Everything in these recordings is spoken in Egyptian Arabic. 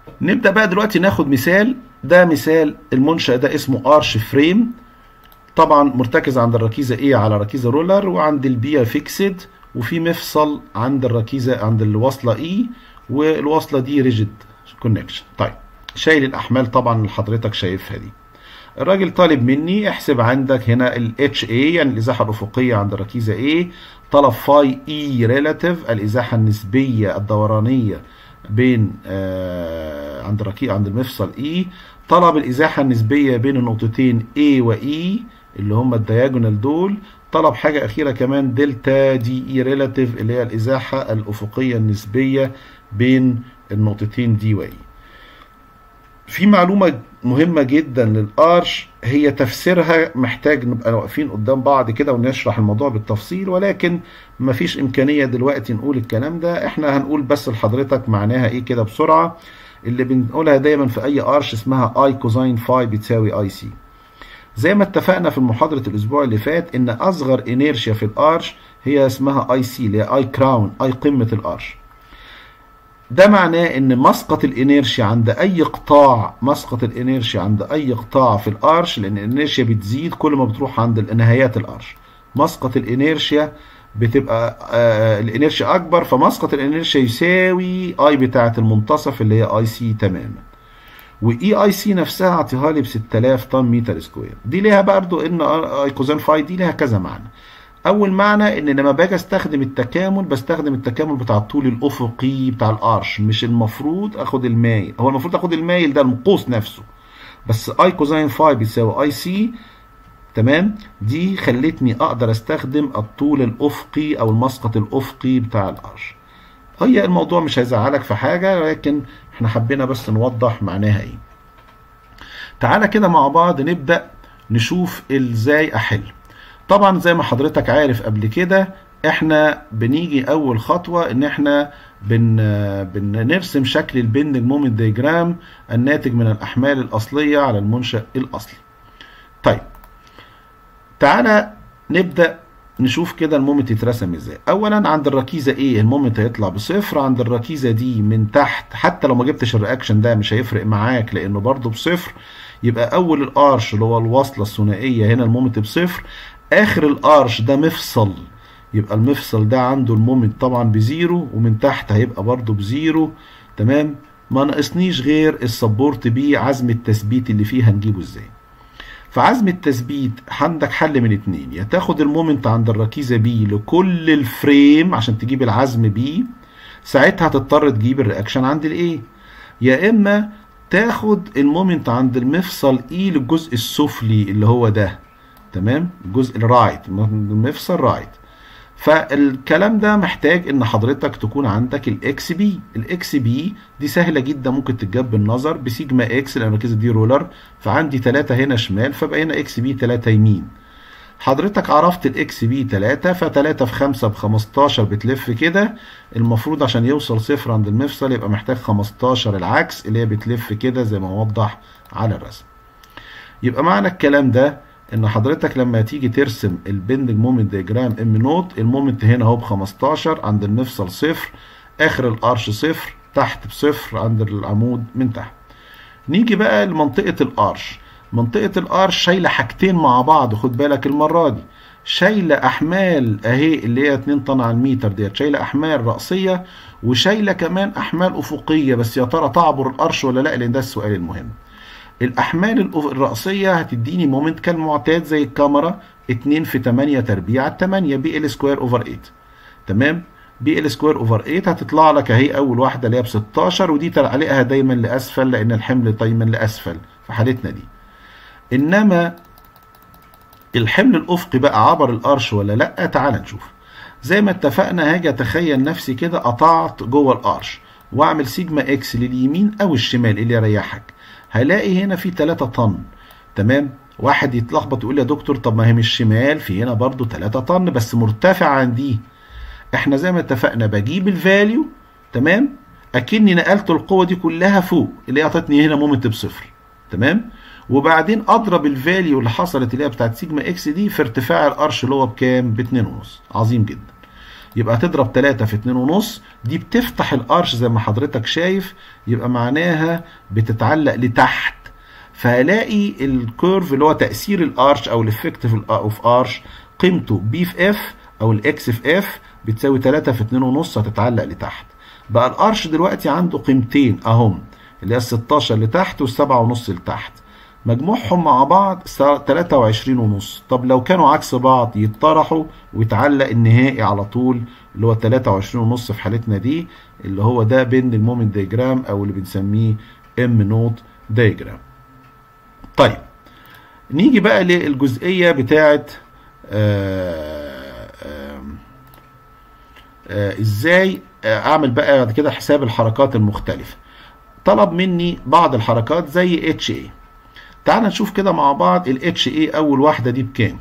نبدا بقى دلوقتي ناخد مثال ده مثال المنشأ ده اسمه ارش فريم طبعا مرتكز عند الركيزه A على ركيزه رولر وعند البي فيكسد وفي مفصل عند الركيزه عند الوصله E والوصله دي ريجيد كونكشن طيب شايل الاحمال طبعا اللي حضرتك شايفها دي الراجل طالب مني احسب عندك هنا ال HA يعني الازاحه الافقيه عند الركيزه A طلب فاي اي ريلاتيف الازاحه النسبيه الدورانيه بين آه عند الركيزه عند المفصل E طلب الازاحه النسبيه بين النقطتين A و E اللي هم الدياجونال دول طلب حاجه اخيره كمان دلتا دي اي ريلاتيف اللي هي الازاحه الافقيه النسبيه بين النقطتين دي و E في معلومة مهمة جدا للارش هي تفسيرها محتاج نبقى واقفين قدام بعض كده ونشرح الموضوع بالتفصيل ولكن مفيش امكانية دلوقتي نقول الكلام ده احنا هنقول بس لحضرتك معناها ايه كده بسرعة اللي بنقولها دايما في اي ارش اسمها اي كوزين فاي بتساوي اي سي زي ما اتفقنا في محاضرة الاسبوع اللي فات ان اصغر انيرشيا في الارش هي اسمها اي سي اللي هي اي كراون اي قمة الارش ده معناه ان مسقط الانيرشيا عند اي قطاع مسقط الانيرشيا عند اي قطاع في الارش لان الانيرشيا بتزيد كل ما بتروح عند نهايات الارش مسقط الانيرشيا بتبقى آه الانيرشيا اكبر فمسقط الانيرشيا يساوي اي بتاعه المنتصف اللي هي اي سي تماما واي اي سي نفسها اعطيها لي ب 6000 طن متر سكوير دي ليها برضو ان اي كوزين فاي دي ليها كذا معنى اول معنى ان لما باجي استخدم التكامل بستخدم التكامل بتاع الطول الافقي بتاع الارش مش المفروض اخد المايل هو المفروض اخد المايل ده القوس نفسه بس اي كوزين فاي بيساوي اي سي تمام دي خلتني اقدر استخدم الطول الافقي او المسقط الافقي بتاع الارش هي الموضوع مش هيزعلك في حاجه ولكن احنا حبينا بس نوضح معناها ايه تعالى كده مع بعض نبدا نشوف ازاي احل طبعا زي ما حضرتك عارف قبل كده احنا بنيجي اول خطوة ان احنا بن بنرسم شكل البندنج مومنت ديجرام الناتج من الاحمال الاصلية على المنشأ الاصلي طيب تعالى نبدأ نشوف كده المومنت يترسم ازاي اولا عند الركيزة A المومنت هيطلع بصفر عند الركيزة دي من تحت حتى لو ما جبتش الرياكشن ده مش هيفرق معاك لانه برضه بصفر يبقى اول الارش اللي هو الوصلة الثنائية هنا المومنت بصفر اخر الارش ده مفصل يبقى المفصل ده عنده المومنت طبعا بزيرو ومن تحت هيبقى برضو بزيرو تمام ما ناقصنيش غير السبورت بي عزم التثبيت اللي فيه هنجيبه ازاي فعزم التثبيت عندك حل من اتنين يا تاخد المومنت عند الركيزة بي لكل الفريم عشان تجيب العزم بي ساعتها هتضطر تجيب الرياكشن عند الايه يا اما تاخد المومنت عند المفصل اي للجزء السفلي اللي هو ده تمام الجزء الرايت المفصل رايت فالكلام ده محتاج ان حضرتك تكون عندك الاكس بي الاكس بي دي سهله جدا ممكن تتجاب بالنظر بسيجما اكس لان الركيزه دي رولر فعندي 3 هنا شمال فبقى هنا اكس بي 3 يمين حضرتك عرفت الاكس بي 3 ف3 في 5 ب 15 بتلف كده المفروض عشان يوصل صفر عند المفصل يبقى محتاج 15 العكس اللي هي بتلف كده زي ما وضح على الرسم يبقى معنى الكلام ده ان حضرتك لما تيجي ترسم البندنج مومنت ديجرام ام نوت المومنت هنا اهو ب 15 عند المفصل صفر اخر الارش صفر تحت بصفر عند العمود من تحت نيجي بقى لمنطقه الارش منطقه الارش شايله حاجتين مع بعض خد بالك المره دي شايله احمال اهي اللي هي 2 طن على المتر ديت شايله احمال راسيه وشايله كمان احمال افقيه بس يا ترى تعبر الارش ولا لا لان ده السؤال المهم الاحمال الرأسية هتديني مومنت كالمعتاد زي الكاميرا 2 في 8 تربيع على 8 بي ال سكوير اوفر 8 تمام بي ال سكوير اوفر 8 هتطلع لك اهي اول واحده اللي هي ب 16 ودي تعليقها دايما لاسفل لان الحمل دايما لاسفل في حالتنا دي انما الحمل الافقي بقى عبر الارش ولا لا تعال نشوف زي ما اتفقنا هاجي اتخيل نفسي كده قطعت جوه الارش واعمل سيجما اكس لليمين او الشمال اللي يريحك هلاقي هنا في 3 طن تمام واحد يتلخبط يقول يا دكتور طب ما هي مش شمال في هنا برضو 3 طن بس مرتفع عن دي احنا زي ما اتفقنا بجيب الفاليو تمام اكني نقلت القوه دي كلها فوق اللي هي اعطتني هنا مومنت بصفر تمام وبعدين اضرب الفاليو اللي حصلت اللي هي بتاعت سيجما اكس دي في ارتفاع الارش اللي هو بكام ب 2.5 عظيم جدا يبقى هتضرب 3 في 2 ونص دي بتفتح الارش زي ما حضرتك شايف يبقى معناها بتتعلق لتحت فهلاقي الكيرف اللي هو تاثير الارش او الافكتيف اوف ارش قيمته بي في اف او الاكس في اف بتساوي 3 في 2 ونص هتتعلق لتحت بقى الارش دلوقتي عنده قيمتين اهم اللي هي ال 16 لتحت وال 7 ونص لتحت مجموعهم مع بعض 23 ونص طب لو كانوا عكس بعض يتطرحوا ويتعلق النهائي على طول اللي هو 23 ونص في حالتنا دي اللي هو ده بين المومنت ديجرام او اللي بنسميه ام نوت ديجرام طيب نيجي بقى للجزئيه بتاعه آه آه آه ازاي اعمل بقى بعد كده حساب الحركات المختلفه طلب مني بعض الحركات زي اتش اي تعال نشوف كده مع بعض الاتش اي اول واحده دي بكام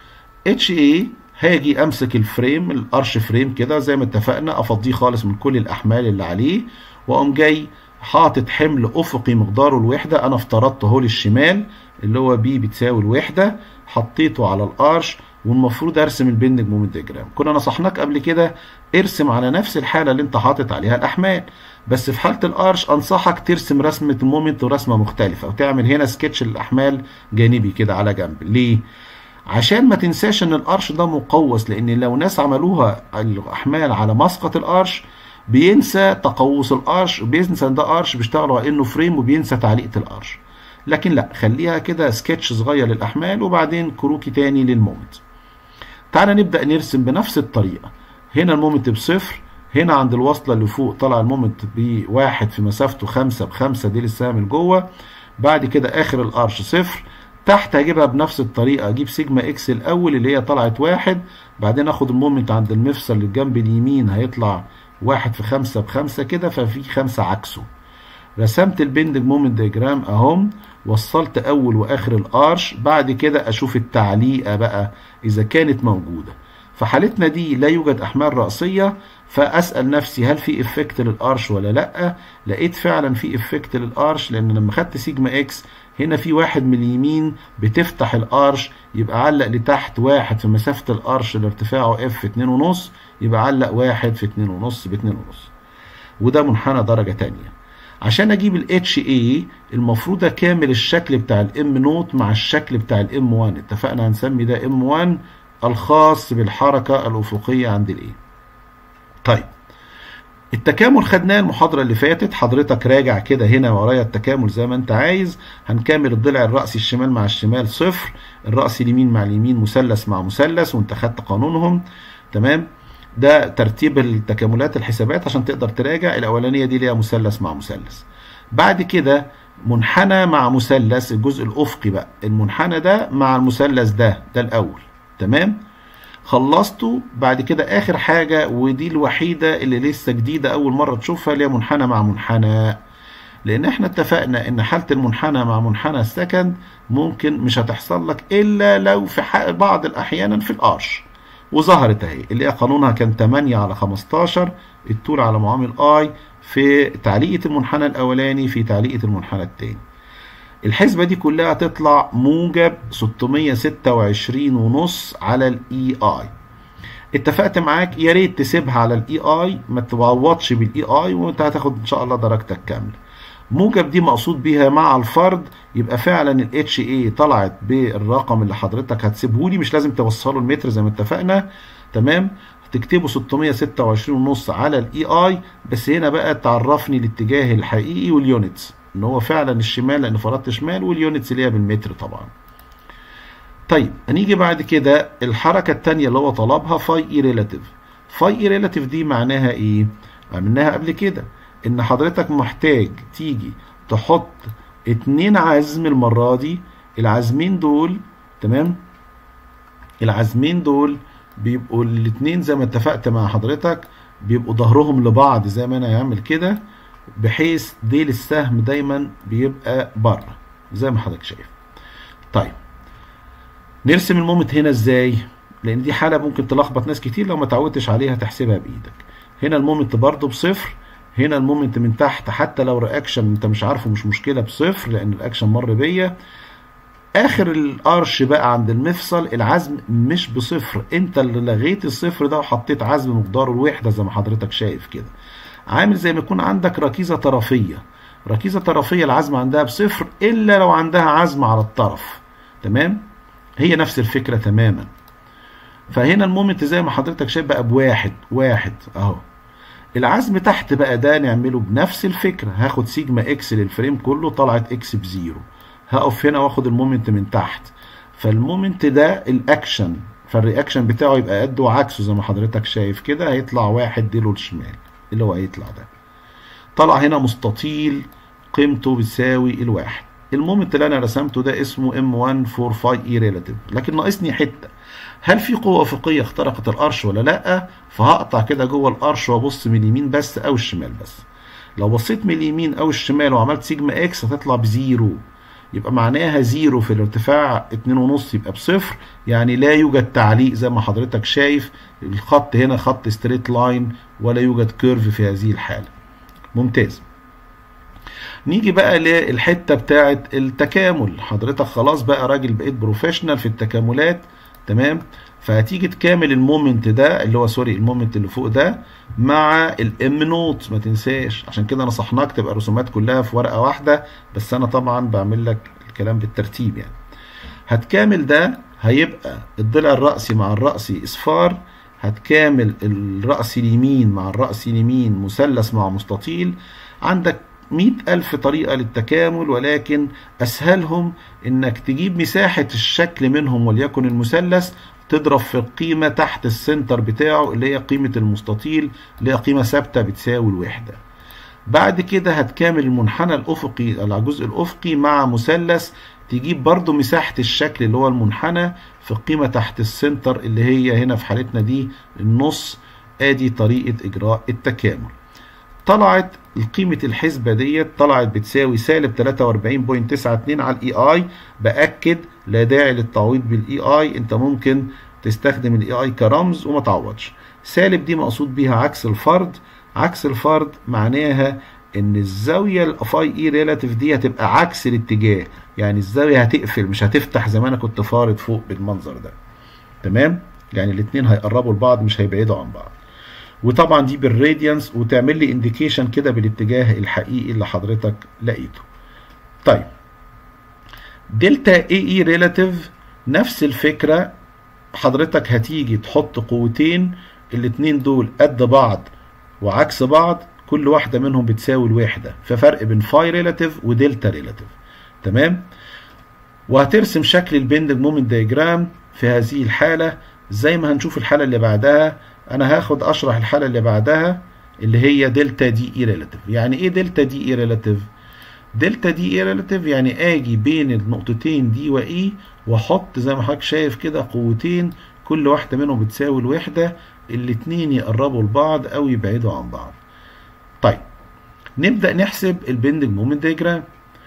اتش اي هاجي امسك الفريم الارش فريم كده زي ما اتفقنا افضيه خالص من كل الاحمال اللي عليه واقوم جاي حاطط حمل افقي مقداره الوحده انا افترضته اهو للشمال اللي هو بي بتساوي الوحده حطيته على الارش والمفروض ارسم البندنج مومنت ديجرام كنا نصحناك قبل كده ارسم على نفس الحاله اللي انت حاطط عليها الاحمال بس في حاله الارش انصحك ترسم رسمه المومنت ورسمه مختلفه وتعمل هنا سكتش الاحمال جانبي كده على جنب ليه عشان ما تنساش ان الارش ده مقوس لان لو ناس عملوها الاحمال على مسقط الارش بينسى تقوس الارش بينسى ان ده ارش بيشتغلوا على انه فريم وبينسى تعليقه الارش لكن لا خليها كده سكتش صغير للاحمال وبعدين كروكي تاني للمومنت تعالى نبدا نرسم بنفس الطريقه هنا المومنت بصفر هنا عند الوصله اللي فوق طلع المومنت بواحد في مسافته خمسة بخمسة دي للسهم لجوه بعد كده اخر الارش صفر تحت هجيبها بنفس الطريقه اجيب سيجما اكس الاول اللي هي طلعت واحد بعدين اخد المومنت عند المفصل اللي الجنب اليمين هيطلع واحد في خمسة بخمسة كده ففي خمسة عكسه رسمت البندنج مومنت ديجرام اهم وصلت اول واخر الارش بعد كده اشوف التعليقه بقى اذا كانت موجوده في حالتنا دي لا يوجد احمال راسيه فاسال نفسي هل في افكت للارش ولا لا لقيت فعلا في افكت للارش لان لما خدت سيجما اكس هنا في واحد من اليمين بتفتح الارش يبقى علق لتحت واحد في مسافه الارش اللي ارتفاعه اف اتنين ونص يبقى علق واحد في اتنين ونص باتنين ونص وده منحنى درجه تانيه عشان اجيب الاتش اي المفروض اكامل الشكل بتاع الام نوت مع الشكل بتاع الام 1 اتفقنا هنسمي ده ام 1 الخاص بالحركه الافقيه عند الاي طيب التكامل خدناه المحاضره اللي فاتت حضرتك راجع كده هنا ورايا التكامل زي ما انت عايز هنكمل الضلع الراسي الشمال مع الشمال صفر الراس اليمين مع اليمين مثلث مع مثلث وانت خدت قانونهم تمام ده ترتيب التكاملات الحسابات عشان تقدر تراجع الاولانيه دي ليها مثلث مع مثلث بعد كده منحنى مع مثلث الجزء الافقي بقى المنحنى ده مع المثلث ده ده الاول تمام خلصته بعد كده اخر حاجه ودي الوحيده اللي لسه جديده اول مره تشوفها اللي هي منحنى مع منحنى لان احنا اتفقنا ان حاله المنحنى مع منحنى السكند ممكن مش هتحصل لك الا لو في بعض الاحيان في الارش وظهرت اهي اللي هي قانونها كان 8 على 15 الطول على معامل اي في تعليقه المنحنى الاولاني في تعليقه المنحنى الثاني الحسبه دي كلها تطلع موجب 626 ونص على الاي اي اتفقت معاك يا ريت تسيبها على الاي اي ما تعوضش بالاي اي وانت هتاخد ان شاء الله درجتك كامله موجب دي مقصود بيها مع الفرض يبقى فعلا الاتش اي طلعت بالرقم اللي حضرتك هتسيبه لي مش لازم توصله المتر زي ما اتفقنا تمام هتكتبه 626 ونص على الاي اي بس هنا بقى تعرفني الاتجاه الحقيقي واليونتس ان هو فعلا الشمال لان فرضت شمال واليونتس اللي هي بالمتر طبعا طيب هنيجي بعد كده الحركه الثانيه اللي هو طلبها فاي اي ريلاتيف فاي اي ريلاتيف دي معناها ايه عملناها قبل كده ان حضرتك محتاج تيجي تحط اتنين عزم المرة دي العزمين دول تمام العزمين دول بيبقوا الاتنين زي ما اتفقت مع حضرتك بيبقوا ظهرهم لبعض زي ما انا هعمل كده بحيث ديل السهم دايما بيبقى بره زي ما حضرتك شايف طيب نرسم المومنت هنا ازاي لان دي حاله ممكن تلخبط ناس كتير لو ما تعودتش عليها تحسبها بايدك هنا المومنت برضو بصفر هنا المومنت من تحت حتى لو رياكشن انت مش عارفه مش مشكله بصفر لان الاكشن مر بيا اخر الارش بقى عند المفصل العزم مش بصفر انت اللي لغيت الصفر ده وحطيت عزم مقداره الوحده زي ما حضرتك شايف كده عامل زي ما يكون عندك ركيزه طرفيه ركيزه طرفيه العزم عندها بصفر الا لو عندها عزم على الطرف تمام هي نفس الفكره تماما فهنا المومنت زي ما حضرتك شايف بقى بواحد واحد اهو العزم تحت بقى ده نعمله بنفس الفكره هاخد سيجما اكس للفريم كله طلعت اكس بزيرو هقف هنا واخد المومنت من تحت فالمومنت ده الاكشن فالرياكشن بتاعه يبقى قده وعكسه زي ما حضرتك شايف كده هيطلع واحد ديله الشمال اللي هو هيطلع ده طلع هنا مستطيل قيمته بتساوي الواحد المومنت اللي انا رسمته ده اسمه ام 1 4 5 اي ريلاتيف لكن ناقصني حته هل في قوه افقيه اخترقت الارش ولا لا فهقطع كده جوه الارش وابص من اليمين بس او الشمال بس لو بصيت من اليمين او الشمال وعملت سيجما اكس هتطلع بزيرو يبقى معناها زيرو في الارتفاع اتنين ونص يبقى بصفر يعني لا يوجد تعليق زي ما حضرتك شايف الخط هنا خط ستريت لاين ولا يوجد كيرف في هذه الحالة ممتاز نيجي بقى للحتة بتاعة التكامل حضرتك خلاص بقى راجل بقيت بروفيشنال في التكاملات تمام فهتيجي تكامل المومنت ده اللي هو سوري المومنت اللي فوق ده مع الام نوت ما تنساش عشان كده نصحناك تبقى الرسومات كلها في ورقه واحده بس انا طبعا بعمل لك الكلام بالترتيب يعني هتكامل ده هيبقى الضلع الرأسي مع الرأسي اصفار هتكامل الرأس اليمين مع الرأس اليمين مثلث مع مستطيل عندك مئة ألف طريقة للتكامل ولكن أسهلهم إنك تجيب مساحة الشكل منهم وليكن المثلث تضرب في القيمة تحت السنتر بتاعه اللي هي قيمة المستطيل اللي هي قيمة ثابتة بتساوي الوحدة بعد كده هتكامل المنحنى الأفقي الجزء الأفقي مع مثلث تجيب برضو مساحة الشكل اللي هو المنحنى في القيمة تحت السنتر اللي هي هنا في حالتنا دي النص ادي طريقة اجراء التكامل طلعت قيمة الحسبة ديت طلعت بتساوي سالب 43.92 على الاي اي باكد لا داعي للتعويض بالاي اي انت ممكن تستخدم الاي اي كرمز وما تعوضش سالب دي مقصود بيها عكس الفرد عكس الفرد معناها ان الزاويه الفاي اي ريلاتيف دي هتبقى عكس الاتجاه يعني الزاويه هتقفل مش هتفتح زي ما انا كنت فارض فوق بالمنظر ده تمام يعني الاثنين هيقربوا لبعض مش هيبعدوا عن بعض وطبعا دي بالراديانس وتعمل لي انديكيشن كده بالاتجاه الحقيقي اللي حضرتك لقيته طيب دلتا اي اي ريلاتيف نفس الفكره حضرتك هتيجي تحط قوتين الاتنين دول قد بعض وعكس بعض كل واحدة منهم بتساوي الوحدة ففرق بين فاي ريلاتيف ودلتا ريلاتيف تمام وهترسم شكل البندنج مومنت دايجرام في هذه الحالة زي ما هنشوف الحالة اللي بعدها انا هاخد اشرح الحالة اللي بعدها اللي هي دلتا دي اي ريلاتيف يعني ايه دلتا دي اي ريلاتيف دلتا دي اي ريلاتيف يعني اجي بين النقطتين دي واي واحط زي ما حضرتك شايف كده قوتين كل واحدة منهم بتساوي الوحدة الاتنين يقربوا لبعض او يبعدوا عن بعض طيب نبدأ نحسب البندنج مومنت ديجرام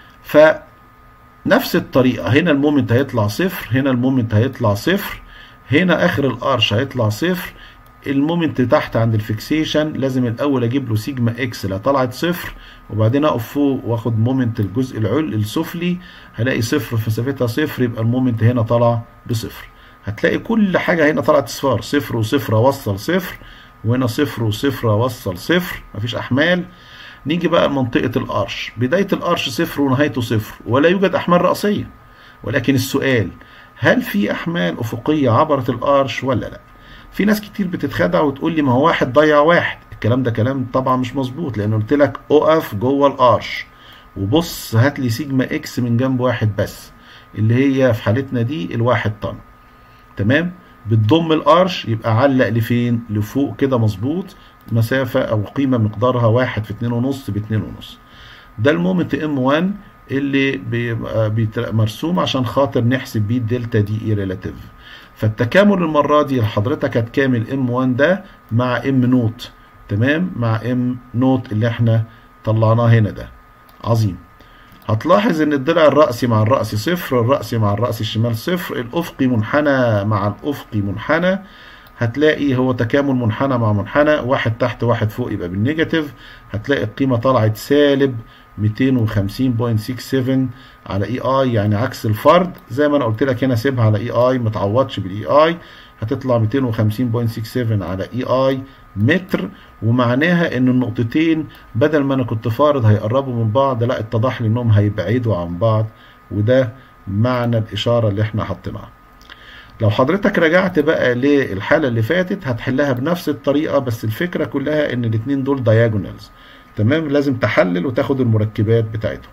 فنفس الطريقة هنا المومنت هيطلع صفر هنا المومنت هيطلع صفر هنا اخر الارش هيطلع صفر المومنت تحت عند الفيكسيشن لازم الاول اجيب له سيجما اكس اللي طلعت صفر وبعدين اقف فوق واخد مومنت الجزء العل السفلي هلاقي صفر في مسافتها صفر يبقى المومنت هنا طلع بصفر هتلاقي كل حاجه هنا طلعت صفار صفر وصفر اوصل صفر وهنا صفر وصفر اوصل صفر مفيش احمال نيجي بقى لمنطقه الارش بدايه الارش صفر ونهايته صفر ولا يوجد احمال راسيه ولكن السؤال هل في احمال افقيه عبرت الارش ولا لا في ناس كتير بتتخدع وتقول لي ما هو واحد ضيع واحد الكلام ده كلام طبعا مش مظبوط لان قلت لك اقف جوه الارش وبص هات لي سيجما اكس من جنب واحد بس اللي هي في حالتنا دي الواحد طن تمام بتضم الارش يبقى علق لفين لفوق كده مظبوط مسافة او قيمة مقدارها واحد في اتنين ونص باتنين ونص ده المومنت ام 1 اللي بيبقى مرسوم عشان خاطر نحسب بيه الدلتا دي اي ريلاتيف فالتكامل المرة دي حضرتك هتكامل ام 1 ده مع ام نوت تمام مع ام نوت اللي احنا طلعناه هنا ده عظيم هتلاحظ ان الضلع الرأسي مع الرأسي صفر الرأسي مع الرأسي الشمال صفر الافقي منحنى مع الافقي منحنى هتلاقي هو تكامل منحنى مع منحنى واحد تحت واحد فوق يبقى بالنيجاتيف هتلاقي القيمة طلعت سالب 250.67 على اي اي يعني عكس الفرد زي ما انا قلت لك هنا سيبها على اي اي ما تعوضش بالاي اي هتطلع 250.67 على اي اي متر ومعناها ان النقطتين بدل ما انا كنت فارض هيقربوا من بعض لا اتضح لي انهم هيبعدوا عن بعض وده معنى الاشاره اللي احنا حطيناها لو حضرتك رجعت بقى للحاله اللي فاتت هتحلها بنفس الطريقه بس الفكره كلها ان الاثنين دول دايجونالز تمام لازم تحلل وتاخد المركبات بتاعتهم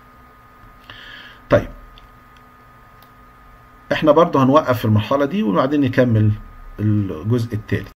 طيب احنا برضه هنوقف في المرحله دي وبعدين نكمل الجزء الثالث